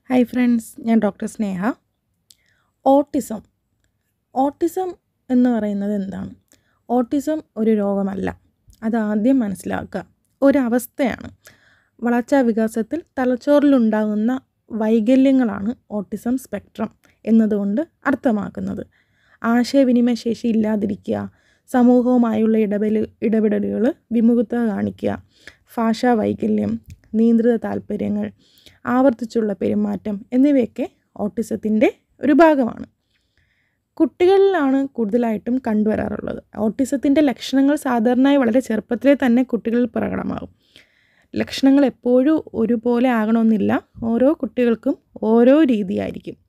hi friends ഞാൻ doctor Sneha autism autism എന്ന് പറയുന്നത് എന്താണ് ഓട്ടിസം ഒരു രോഗമല്ല അതാദ്യം മനസ്സിലാക്കുക ഒരവസ്ഥയാണ് വളർച്ചാ വികാസത്തിൽ തലച്ചോറിലുണ്ടാകുന്ന വൈകല്യങ്ങളാണ് ഓട്ടിസം സ്പെക്ട്രം എന്നതുകൊണ്ട് അർത്ഥമാക്കുന്നത് ആശയവിനിമയ ശേഷി ഇല്ലാതിരിക്കുക സമൂഹവുമായുള്ള ഇടപെടൽ ഇടപെടലുകൾ വിമുഖത കാണിക്കുക ഭാഷാ വൈകല്യം നിയന്ത്രിത താല്പര്യങ്ങൾ ആവർത്തിച്ചുള്ള പെരുമാറ്റം എന്നിവയൊക്കെ ഓട്ടിസത്തിൻ്റെ ഒരു ഭാഗമാണ് കുട്ടികളിലാണ് കൂടുതലായിട്ടും കണ്ടുവരാറുള്ളത് ഓട്ടിസത്തിൻ്റെ ലക്ഷണങ്ങൾ സാധാരണയായി വളരെ ചെറുപ്പത്തിലെ തന്നെ കുട്ടികളിൽ പ്രകടമാകും ലക്ഷണങ്ങൾ എപ്പോഴും ഒരുപോലെ ആകണമെന്നില്ല ഓരോ കുട്ടികൾക്കും ഓരോ രീതിയായിരിക്കും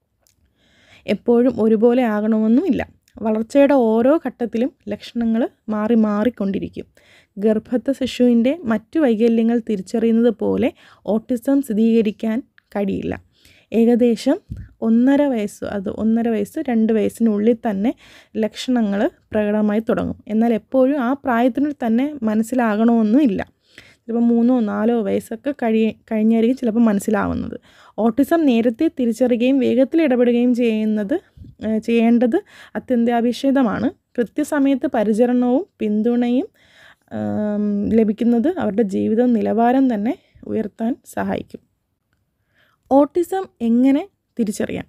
എപ്പോഴും ഒരുപോലെ ആകണമെന്നുമില്ല വളർച്ചയുടെ ഓരോ ഘട്ടത്തിലും ലക്ഷണങ്ങൾ മാറി മാറിക്കൊണ്ടിരിക്കും ഗർഭസ്ഥ ശിശുവിൻ്റെ മറ്റു വൈകല്യങ്ങൾ തിരിച്ചറിയുന്നത് പോലെ ഓട്ടിസം സ്ഥിരീകരിക്കാൻ കഴിയില്ല ഏകദേശം ഒന്നര വയസ്സ് അത് ഒന്നര വയസ്സ് രണ്ട് വയസ്സിനുള്ളിൽ തന്നെ ലക്ഷണങ്ങൾ പ്രകടമായി തുടങ്ങും എന്നാൽ എപ്പോഴും ആ പ്രായത്തിനുള്ളിൽ തന്നെ മനസ്സിലാകണമെന്നില്ല ചിലപ്പോൾ മൂന്നോ നാലോ വയസ്സൊക്കെ കഴി കഴിഞ്ഞായിരിക്കും ചിലപ്പോൾ മനസ്സിലാവുന്നത് ഓട്ടിസം നേരത്തെ തിരിച്ചറിയുകയും വേഗത്തിൽ ഇടപെടുകയും ചെയ്യുന്നത് ഏഹ് ചെയ്യേണ്ടത് അത്യന്താപേക്ഷിതമാണ് കൃത്യസമയത്ത് പരിചരണവും പിന്തുണയും ആം, ലഭിക്കുന്നത് അവരുടെ ജീവിത നിലവാരം തന്നെ ഉയർത്താൻ സഹായിക്കും ഓട്ടിസം എങ്ങനെ തിരിച്ചറിയാം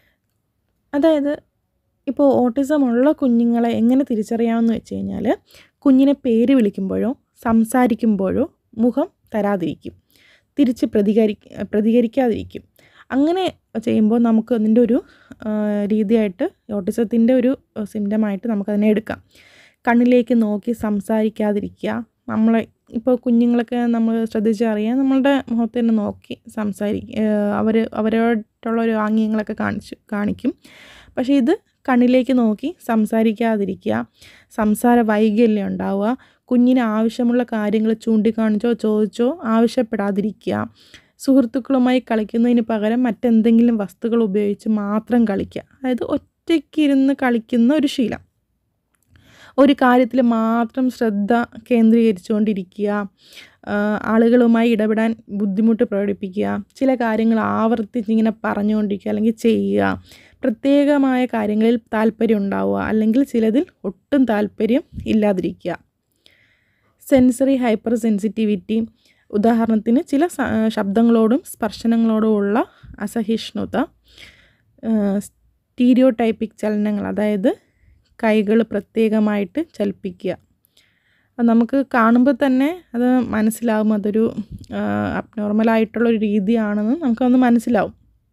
അതായത് ഇപ്പോൾ ഓട്ടിസം ഉള്ള കുഞ്ഞുങ്ങളെ എങ്ങനെ തിരിച്ചറിയാമെന്ന് വെച്ച് കഴിഞ്ഞാൽ കുഞ്ഞിനെ പേര് വിളിക്കുമ്പോഴോ സംസാരിക്കുമ്പോഴോ മുഖം തരാതിരിക്കും തിരിച്ച് പ്രതികരി പ്രതികരിക്കാതിരിക്കും അങ്ങനെ ചെയ്യുമ്പോൾ നമുക്ക് അതിൻ്റെ ഒരു ആ, രീതിയായിട്ട് ഓട്ടിസത്തിൻ്റെ ഒരു സിംറ്റമായിട്ട് നമുക്കതിനെ എടുക്കാം കണ്ണിലേക്ക് നോക്കി സംസാരിക്കാതിരിക്കുക നമ്മളെ ഇപ്പോൾ കുഞ്ഞുങ്ങളൊക്കെ നമ്മൾ ശ്രദ്ധിച്ചറിയാം നമ്മളുടെ മുഖത്ത് തന്നെ നോക്കി സംസാരിക്കുക അവർ അവരോട്ടുള്ള ഒരു ആംഗ്യങ്ങളൊക്കെ കാണിച്ചു കാണിക്കും പക്ഷേ ഇത് കണ്ണിലേക്ക് നോക്കി സംസാരിക്കാതിരിക്കുക സംസാര വൈകല്യം ഉണ്ടാവുക കുഞ്ഞിന് ആവശ്യമുള്ള കാര്യങ്ങൾ ചൂണ്ടിക്കാണിച്ചോ ചോദിച്ചോ ആവശ്യപ്പെടാതിരിക്കുക സുഹൃത്തുക്കളുമായി കളിക്കുന്നതിന് പകരം മറ്റെന്തെങ്കിലും വസ്തുക്കൾ ഉപയോഗിച്ച് മാത്രം കളിക്കുക അതായത് ഒറ്റയ്ക്കിരുന്ന് കളിക്കുന്ന ഒരു ശീലം ഒരു കാര്യത്തിൽ മാത്രം ശ്രദ്ധ കേന്ദ്രീകരിച്ചുകൊണ്ടിരിക്കുക ആ, ആളുകളുമായി ഇടപെടാൻ ബുദ്ധിമുട്ട് പ്രകടിപ്പിക്കുക ചില കാര്യങ്ങൾ ആവർത്തിച്ച് ഇങ്ങനെ പറഞ്ഞുകൊണ്ടിരിക്കുക അല്ലെങ്കിൽ ചെയ്യുക പ്രത്യേകമായ കാര്യങ്ങളിൽ താല്പര്യം ഉണ്ടാവുക അല്ലെങ്കിൽ ചിലതിൽ ഒട്ടും താല്പര്യം ഇല്ലാതിരിക്കുക സെൻസറി ഹൈപ്പർ സെൻസിറ്റിവിറ്റി ഉദാഹരണത്തിന് ചില സ- ശബ്ദങ്ങളോടും സ്പർശനങ്ങളോടും ഉള്ള അസഹിഷ്ണുത സ്റ്റീരിയോടൈപ്പിക് ചലനങ്ങൾ അതായത് കൈകൾ പ്രത്യേകമായിട്ട് ചലിപ്പിക്കുക അത് നമുക്ക് കാണുമ്പോൾ തന്നെ അത് മനസ്സിലാവും അതൊരു അബ്നോർമലായിട്ടുള്ള ഒരു രീതിയാണെന്ന് നമുക്കതൊന്ന് മനസ്സിലാവും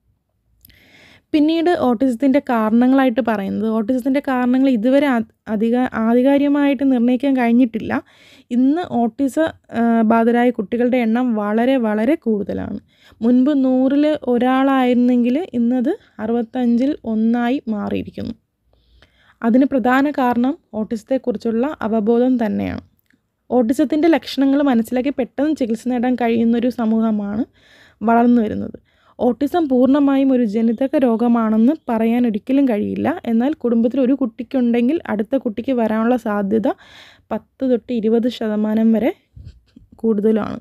പിന്നീട് ഓട്ടിസത്തിൻ്റെ കാരണങ്ങളായിട്ട് പറയുന്നത് ഓട്ടിസത്തിൻ്റെ കാരണങ്ങൾ ഇതുവരെ അ- അധിക ആധികാരികമായിട്ട് നിർണ്ണയിക്കാൻ കഴിഞ്ഞിട്ടില്ല ഇന്ന് ഓട്ടിസ ആ, ബാധിതരായ കുട്ടികളുടെ എണ്ണം വളരെ വളരെ കൂടുതലാണ് മുൻപ് നൂറിൽ ഒരാളായിരുന്നെങ്കിൽ ഇന്നത് അറുപത്തഞ്ചിൽ ഒന്നായി മാറിയിരിക്കുന്നു അതിന് പ്രധാന കാരണം ഓട്ടിസത്തെക്കുറിച്ചുള്ള അവബോധം തന്നെയാണ് ഓട്ടിസത്തിൻ്റെ ലക്ഷണങ്ങൾ മനസ്സിലാക്കി പെട്ടെന്ന് ചികിത്സ നേടാൻ കഴിയുന്നൊരു സമൂഹമാണ് വളർന്നു വരുന്നത് ഓട്ടിസം പൂർണ്ണമായും ഒരു ജനിതക രോഗമാണെന്ന് പറയാൻ ഒരിക്കലും കഴിയില്ല എന്നാൽ കുടുംബത്തിൽ ഒരു കുട്ടിക്കുണ്ടെങ്കിൽ അടുത്ത കുട്ടിക്ക് വരാനുള്ള സാധ്യത പത്ത് തൊട്ട് ഇരുപത് ശതമാനം വരെ കൂടുതലാണ്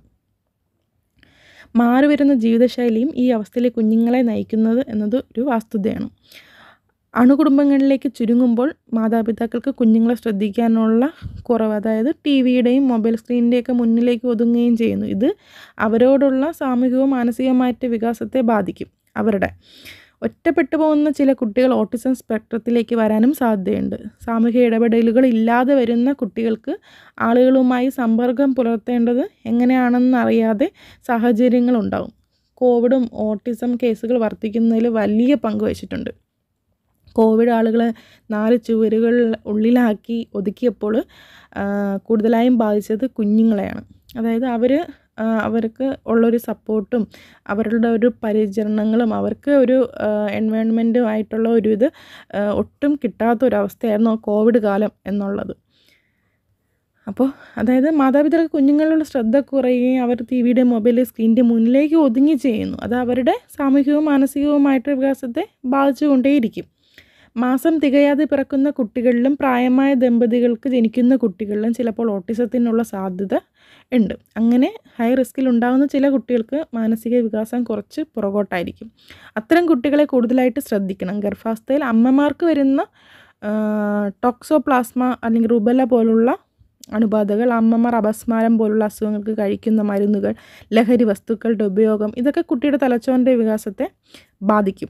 മാറിവരുന്ന ജീവിതശൈലിയും ഈ അവസ്ഥയിലെ കുഞ്ഞുങ്ങളെ നയിക്കുന്നത് എന്നത് ഒരു വസ്തുതയാണ് അണുകുടുംബങ്ങളിലേക്ക് ചുരുങ്ങുമ്പോൾ മാതാപിതാക്കൾക്ക് കുഞ്ഞുങ്ങളെ ശ്രദ്ധിക്കാനുള്ള കുറവ് അതായത് ടി വിയുടെയും മൊബൈൽ സ്ക്രീനിൻ്റെയൊക്കെ മുന്നിലേക്ക് ഒതുങ്ങുകയും ചെയ്യുന്നു ഇത് അവരോടുള്ള സാമൂഹികവും മാനസികമായിട്ട് വികാസത്തെ ബാധിക്കും അവരുടെ ഒറ്റപ്പെട്ടു പോകുന്ന ചില കുട്ടികൾ ഓട്ടിസം സ്പെക്ട്രത്തിലേക്ക് വരാനും സാധ്യതയുണ്ട് സാമൂഹിക ഇടപെടലുകൾ ഇല്ലാതെ വരുന്ന കുട്ടികൾക്ക് ആളുകളുമായി സമ്പർക്കം പുലർത്തേണ്ടത് എങ്ങനെയാണെന്ന് അറിയാതെ സാഹചര്യങ്ങളുണ്ടാവും കോവിഡും ഓട്ടിസം കേസുകൾ വർദ്ധിക്കുന്നതിൽ വലിയ പങ്ക് വഹിച്ചിട്ടുണ്ട് കോവിഡ് ആളുകളെ നാല് ചുവരുകൾ ഉള്ളിലാക്കി ഒതുക്കിയപ്പോൾ ആ, കൂടുതലായും ബാധിച്ചത് കുഞ്ഞുങ്ങളെയാണ് അതായത് അവർ അവർക്ക് ഉള്ളൊരു സപ്പോർട്ടും അവരുടെ ഒരു പരിചരണങ്ങളും അവർക്ക് ഒരു എൻവയോൺമെൻറ്റും ആയിട്ടുള്ള ഒരു ഇത് ആ, ഒട്ടും കിട്ടാത്തൊരവസ്ഥയായിരുന്നു ആ കോവിഡ് കാലം എന്നുള്ളത് അപ്പോൾ അതായത് മാതാപിതാക്കൾ കുഞ്ഞുങ്ങളുടെ ശ്രദ്ധ കുറയുകയും അവർ ടി വിയുടെ മൊബൈൽ സ്ക്രീനിൻ്റെ മുന്നിലേക്ക് ഒതുങ്ങി ചെയ്യുന്നു അത് അവരുടെ സാമൂഹികവും മാനസികവുമായിട്ടുള്ള വികാസത്തെ ബാധിച്ചുകൊണ്ടേയിരിക്കും മാസം തികയാതെ പിറക്കുന്ന കുട്ടികളിലും പ്രായമായ ദമ്പതികൾക്ക് ജനിക്കുന്ന കുട്ടികളിലും ചിലപ്പോൾ ഓട്ടിസത്തിനുള്ള സാധ്യത ഉണ്ട് അങ്ങനെ ഹൈ റിസ്കിൽ ഉണ്ടാകുന്ന ചില കുട്ടികൾക്ക് മാനസിക വികാസം കുറച്ച് പുറകോട്ടായിരിക്കും അത്തരം കുട്ടികളെ കൂടുതലായിട്ട് ശ്രദ്ധിക്കണം ഗർഭാവസ്ഥയിൽ അമ്മമാർക്ക് വരുന്ന ടോക്സോപ്ലാസ്മ അല്ലെങ്കിൽ റുബല പോലുള്ള അണുബാധകൾ അമ്മമാർ അപസ്മാരം പോലുള്ള അസുഖങ്ങൾക്ക് കഴിക്കുന്ന മരുന്നുകൾ ലഹരി വസ്തുക്കളുടെ ഉപയോഗം ഇതൊക്കെ കുട്ടിയുടെ തലച്ചോറിൻ്റെ വികാസത്തെ ബാധിക്കും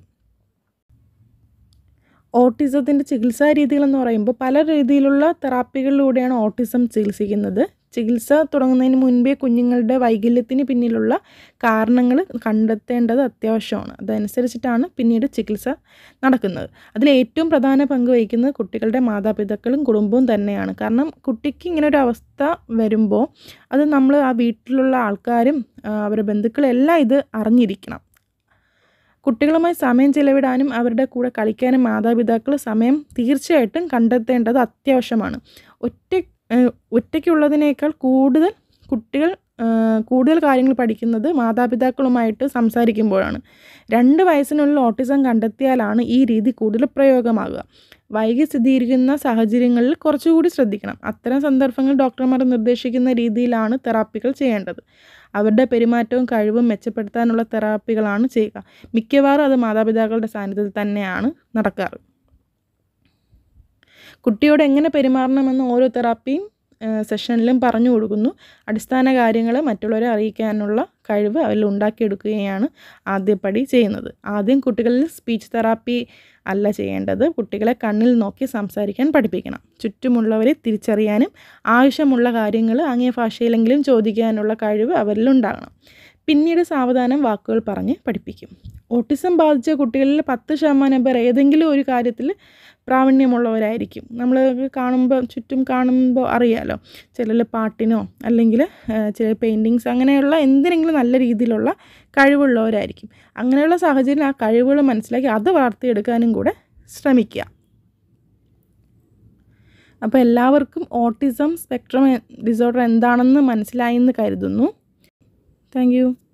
ഓട്ടിസത്തിൻ്റെ ചികിത്സാ രീതികളെന്ന് പറയുമ്പോൾ പല രീതിയിലുള്ള തെറാപ്പികളിലൂടെയാണ് ഓട്ടിസം ചികിത്സിക്കുന്നത് ചികിത്സ തുടങ്ങുന്നതിന് മുൻപേ കുഞ്ഞുങ്ങളുടെ വൈകല്യത്തിന് പിന്നിലുള്ള കാരണങ്ങൾ കണ്ടെത്തേണ്ടത് അത്യാവശ്യമാണ് അതനുസരിച്ചിട്ടാണ് പിന്നീട് ചികിത്സ നടക്കുന്നത് അതിൽ ഏറ്റവും പ്രധാന പങ്ക് വഹിക്കുന്നത് കുട്ടികളുടെ മാതാപിതാക്കളും കുടുംബവും തന്നെയാണ് കാരണം കുട്ടിക്ക് ഇങ്ങനെ ഒരു അവസ്ഥ വരുമ്പോൾ അത് നമ്മൾ ആ വീട്ടിലുള്ള ആൾക്കാരും അവരുടെ ബന്ധുക്കളും എല്ലാം ഇത് അറിഞ്ഞിരിക്കണം കുട്ടികളുമായി സമയം ചിലവിടാനും അവരുടെ കൂടെ കളിക്കാനും മാതാപിതാക്കൾ സമയം തീർച്ചയായിട്ടും കണ്ടെത്തേണ്ടത് അത്യാവശ്യമാണ് ഒറ്റ ഒറ്റയ്ക്കുള്ളതിനേക്കാൾ കൂടുതൽ കുട്ടികൾ കൂടുതൽ കാര്യങ്ങൾ പഠിക്കുന്നത് മാതാപിതാക്കളുമായിട്ട് സംസാരിക്കുമ്പോഴാണ് രണ്ട് വയസ്സിനുള്ളിൽ ഓട്ടിസം കണ്ടെത്തിയാലാണ് ഈ രീതി കൂടുതൽ പ്രയോഗമാകുക വൈകി സ്ഥിരീകരിക്കുന്ന സാഹചര്യങ്ങളിൽ കുറച്ചുകൂടി ശ്രദ്ധിക്കണം അത്തരം സന്ദർഭങ്ങളിൽ ഡോക്ടർമാർ നിർദ്ദേശിക്കുന്ന രീതിയിലാണ് തെറാപ്പികൾ ചെയ്യേണ്ടത് അവരുടെ പെരുമാറ്റവും കഴിവും മെച്ചപ്പെടുത്താനുള്ള തെറാപ്പികളാണ് ചെയ്യുക മിക്കവാറും അത് മാതാപിതാക്കളുടെ സാന്നിധ്യത്തിൽ തന്നെയാണ് നടക്കാറ് കുട്ടിയോട് എങ്ങനെ പെരുമാറണമെന്ന് ഓരോ തെറാപ്പിയും സെഷനിലും പറഞ്ഞു കൊടുക്കുന്നു അടിസ്ഥാന കാര്യങ്ങൾ മറ്റുള്ളവരെ അറിയിക്കാനുള്ള കഴിവ് അവരിൽ ഉണ്ടാക്കിയെടുക്കുകയാണ് ആദ്യപടി ചെയ്യുന്നത് ആദ്യം കുട്ടികളിൽ സ്പീച്ച് തെറാപ്പി അല്ല ചെയ്യേണ്ടത് കുട്ടികളെ കണ്ണിൽ നോക്കി സംസാരിക്കാൻ പഠിപ്പിക്കണം ചുറ്റുമുള്ളവരെ തിരിച്ചറിയാനും ആവശ്യമുള്ള കാര്യങ്ങൾ അങ്ങേ ഭാഷയിലെങ്കിലും ചോദിക്കാനുള്ള കഴിവ് അവരിൽ ഉണ്ടാകണം പിന്നീട് സാവധാനം വാക്കുകൾ പറഞ്ഞ് പഠിപ്പിക്കും ഓട്ടിസം ബാധിച്ച കുട്ടികളിൽ പത്ത് ശതമാനം പേർ ഏതെങ്കിലും ഒരു കാര്യത്തിൽ പ്രാവീണ്യമുള്ളവരായിരിക്കും നമ്മൾ കാണുമ്പോൾ ചുറ്റും കാണുമ്പോൾ അറിയാലോ ചിലർ പാട്ടിനോ അല്ലെങ്കിൽ ചില പെയിൻറ്റിങ്സ് അങ്ങനെയുള്ള എന്തിനെങ്കിലും നല്ല രീതിയിലുള്ള കഴിവുള്ളവരായിരിക്കും അങ്ങനെയുള്ള സാഹചര്യം ആ കഴിവുകൾ മനസ്സിലാക്കി അത് വളർത്തിയെടുക്കാനും കൂടെ ശ്രമിക്കുക അപ്പോൾ എല്ലാവർക്കും ഓട്ടിസം സ്പെക്ട്രം ഡിസോർഡർ എന്താണെന്ന് മനസ്സിലായി എന്ന് കരുതുന്നു താങ്ക്